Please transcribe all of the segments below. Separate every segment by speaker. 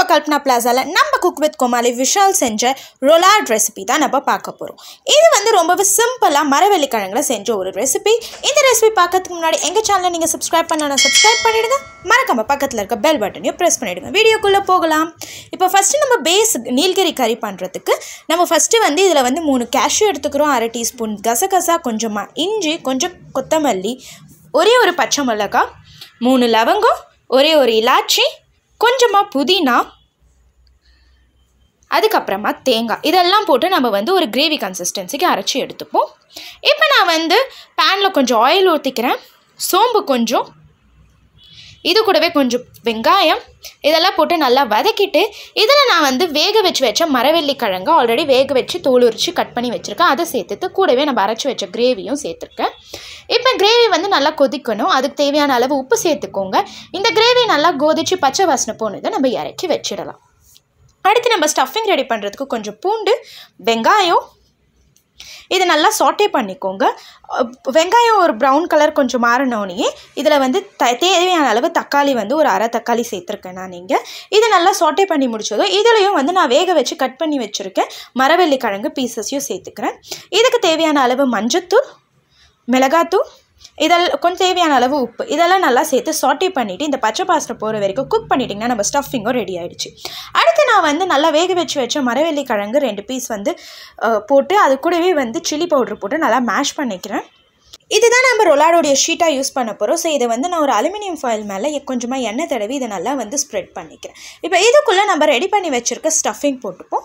Speaker 1: கல்பனா பிளாசாவில் நம்ம cook with கோமாளி விஷால் செஞ்ச ரொலாட் recipe தான் நம்ம பார்க்க போகிறோம் இது வந்து ரொம்பவே சிம்பிளாக மரவள்ளிக்கிழங்குல செஞ்ச ஒரு ரெசிபி இந்த ரெசிபி பார்க்கறதுக்கு முன்னாடி எங்கள் சேனலை நீங்கள் சப்ஸ்கிரைப் பண்ணலாம் சப்ஸ்கிரைப் பண்ணிடுங்க மறக்காம பக்கத்தில் இருக்க பெல் பட்டனையும் ப்ரெஸ் பண்ணிவிடுங்க வீடியோக்குள்ளே போகலாம் இப்போ ஃபஸ்ட்டு நம்ம பேஸ் நீல்கிரி கறி பண்ணுறதுக்கு நம்ம ஃபஸ்ட்டு வந்து இதில் வந்து மூணு கேஷ்யூ எடுத்துக்கிறோம் அரை டீஸ்பூன் கசகசா கொஞ்சமாக இஞ்சி கொஞ்சம் கொத்தமல்லி ஒரே ஒரு பச்சை மிளகாய் மூணு லவங்கம் ஒரே ஒரு இலாச்சி கொஞ்சமாக புதினா அதுக்கப்புறமா தேங்காய் இதெல்லாம் போட்டு நம்ம வந்து ஒரு கிரேவி கன்சிஸ்டன்சிக்கு அரைச்சி எடுத்துப்போம் இப்போ நான் வந்து பேனில் கொஞ்சம் ஆயில் ஊற்றிக்கிறேன் சோம்பு கொஞ்சம் இது கூடவே கொஞ்சம் வெங்காயம் இதெல்லாம் போட்டு நல்லா வதக்கிட்டு இதில் நான் வந்து வேக வச்சு வச்ச மரவள்ளி கிழங்கு ஆல்ரெடி வேக வச்சு தோல் உரிச்சு கட் பண்ணி வச்சுருக்கேன் அதை சேர்த்துட்டு கூடவே நம்ம அரைச்சி வச்ச கிரேவியும் சேர்த்துருக்கேன் இப்போ கிரேவி வந்து நல்லா கொதிக்கணும் அதுக்கு தேவையான அளவு உப்பு சேர்த்துக்கோங்க இந்த கிரேவி நல்லா கொதிச்சு பச்சை வாசனை போனதை நம்ம இறக்கி வச்சிடலாம் அடுத்து நம்ம ஸ்டஃபிங் ரெடி பண்ணுறதுக்கு கொஞ்சம் பூண்டு வெங்காயம் இது நல்லா சாட்டே பண்ணிக்கோங்க அஹ் வெங்காயம் ஒரு ப்ரௌன் கலர் கொஞ்சம் மாறினோடனே இதில் வந்து த தேவையான அளவு தக்காளி வந்து ஒரு அரை தக்காளி சேர்த்துருக்கேன் நான் நீங்கள் இதை நல்லா சாட்டே பண்ணி முடிச்சதும் இதுலேயும் வந்து நான் வேக வச்சு கட் பண்ணி வச்சுருக்கேன் மரவள்ளி கிழங்கு பீசஸையும் சேர்த்துக்கிறேன் இதுக்கு தேவையான அளவு மஞ்சத்தூள் மிளகாத்தூள் இதெல்லாம் கொஞ்சம் தேவையான அளவு உப்பு இதெல்லாம் நல்லா சேர்த்து சாட்டே பண்ணிவிட்டு இந்த பச்சை பாஸ்டை போகிற வரைக்கும் குக் பண்ணிட்டிங்கன்னா நம்ம ஸ்டஃபிங்கும் ரெடி ஆகிடுச்சு அடுத்து நான் வந்து நல்லா வேக வச்சு வச்ச மரவள்ளி கிழங்கு ரெண்டு பீஸ் வந்து அஹ், போட்டு அது கூடவே வந்து சில்லி பவுடர் போட்டு நல்லா மேஷ் பண்ணிக்கிறேன் இதுதான் நம்ம ரொலாடோடைய ஷீட்டாக யூஸ் பண்ண போகிறோம் ஸோ இதை வந்து நான் ஒரு அலுமினியம் ஃபாயில் மேலே கொஞ்சமாக எண்ணெய் தடவி இதை நல்லா வந்து ஸ்ப்ரெட் பண்ணிக்கிறேன் இப்போ இதுக்குள்ளே நம்ம ரெடி பண்ணி வச்சுருக்க ஸ்டஃபிங் போட்டுப்போம்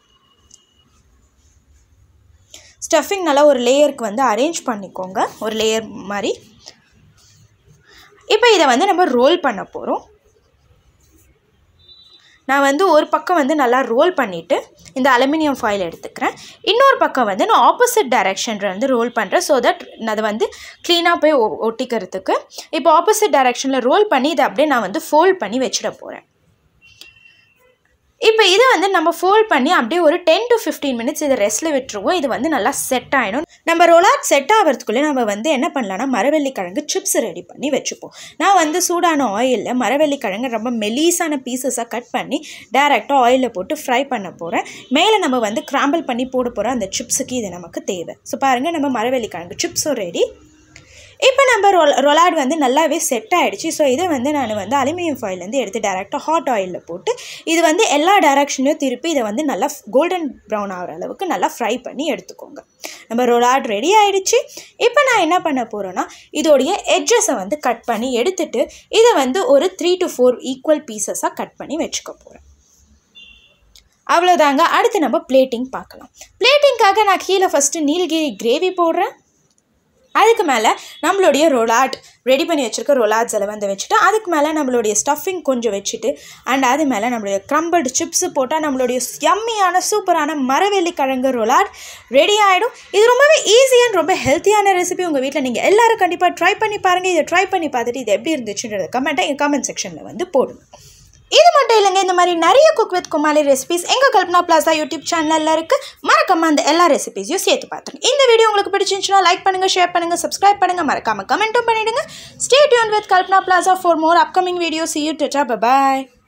Speaker 1: ஸ்டஃபிங் நல்லா ஒரு லேயருக்கு வந்து அரேஞ்ச் பண்ணிக்கோங்க ஒரு லேயர் மாதிரி இப்போ இதை வந்து நம்ம ரோல் பண்ண போகிறோம் நான் வந்து ஒரு பக்கம் வந்து நல்லா ரோல் பண்ணிவிட்டு இந்த அலுமினியம் ஃபாயில் எடுத்துக்கிறேன் இன்னொரு பக்கம் வந்து நான் ஆப்போசிட் டைரெக்ஷனில் வந்து ரோல் பண்ணுறேன் ஸோ தட் அதை வந்து க்ளீனாக போய் ஒ- ஒட்டிக்கிறதுக்கு இப்போ ஆப்போசிட் டைரெக்ஷனில் ரோல் பண்ணி இதை அப்படியே நான் வந்து ஃபோல்ட் பண்ணி வச்சிட போகிறேன் இப்போ இதை வந்து நம்ம ஃபோல்ட் பண்ணி அப்படியே ஒரு டென் டு ஃபிஃப்டீன் மினிட்ஸ் இதை ரெஸ்ட்டில் விட்டுருவோம் இது வந்து நல்லா செட் ஆகிடும் நம்ம ரொலாட் செட் ஆகிறதுக்குள்ளே நம்ம வந்து என்ன பண்ணலாம்னா மரவள்ளி கிழங்கு சிப்ஸ் ரெடி பண்ணி வச்சுப்போம் நான் வந்து சூடான ஆயிலில் மரவள்ளி கிழங்கு ரொம்ப மெலீஸான பீசஸாக கட் பண்ணி டேரெக்டாக ஆயிலில் போட்டு ஃப்ரை பண்ண போகிறேன் மேலே நம்ம வந்து கிராம்பிள் பண்ணி போட போகிற அந்த சிப்ஸுக்கு இது நமக்கு தேவை ஸோ பாருங்கள் நம்ம மரவள்ளி கிழங்கு சிப்ஸும் ரெடி இப்போ நம்ம ரொ ரொலாட் வந்து நல்லாவே செட் ஆகிடுச்சு ஸோ இதை வந்து நான் வந்து அலுமினியம் ஃபாயிலேருந்து எடுத்து டேரெக்டாக ஹாட் ஆயிலில் போட்டு இது வந்து எல்லா டேரக்ஷனையும் திருப்பி இதை வந்து நல்லா கோல்டன் ப்ரௌன் ஆகிற அளவுக்கு நல்லா ஃப்ரை பண்ணி எடுத்துக்கோங்க நம்ம ரொலாட் ரெடி ஆயிடுச்சு இப்போ நான் என்ன பண்ண போகிறேன்னா இதோடைய எட்ஜஸை வந்து கட் பண்ணி எடுத்துட்டு இதை வந்து ஒரு த்ரீ டு ஃபோர் ஈக்குவல் பீசஸாக கட் பண்ணி வச்சுக்க போகிறேன் அவ்வளோதாங்க அடுத்து நம்ம பிளேட்டிங் பார்க்கலாம் பிளேட்டிங்காக நான் கீழே ஃபஸ்ட்டு நீலகிரி கிரேவி போடுறேன் அதுக்கு மேலே நம்மளுடைய ரொலாட் ரெடி பண்ணி வச்சுருக்க ரொலாட்ஸ் எல்லாம் வந்து வச்சுட்டு அதுக்கு மேலே நம்மளுடைய ஸ்டஃபிங் கொஞ்சம் வச்சுட்டு அண்ட் அது மேலே நம்மளுடைய க்ரம்பிள்டு சிப்ஸு போட்டால் நம்மளுடைய யம்மியான சூப்பரான மரவள்ளி கிழங்கு ரொலாட் ரெடி ஆகிடும் இது ரொம்பவே ஈஸியான ரொம்ப ஹெல்த்தியான ரெசிபி உங்கள் வீட்டில் நீங்கள் எல்லாரும் கண்டிப்பாக ட்ரை பண்ணி பாருங்கள் இதை ட்ரை பண்ணி பார்த்துட்டு இது எப்படி இருந்துச்சுன்றத கமெண்ட்டை எங்கள் கமெண்ட் செக்ஷனில் வந்து போடுங்க இது மட்டும் இல்லைங்க இந்த மாதிரி நிறைய குக் வித் குமாலி ரெசிபிஸ் எங்கள் கல்பனா பிளாசா யூடியூப் சேனலில் இருக்குது மறக்காம அந்த எல்லா ரெசிபிஸையும் சேர்த்து பார்த்துருங்க இந்த வீடியோ உங்களுக்கு பிடிச்சிருந்துச்சுன்னா லைக் பண்ணுங்கள் ஷேர் பண்ணுங்கள் சப்ஸ்கிரைப் பண்ணுங்கள் மறக்காம கமெண்ட்டும் பண்ணிடுங்க stay tune with Kalpana plaza for more upcoming videos you tata bye bye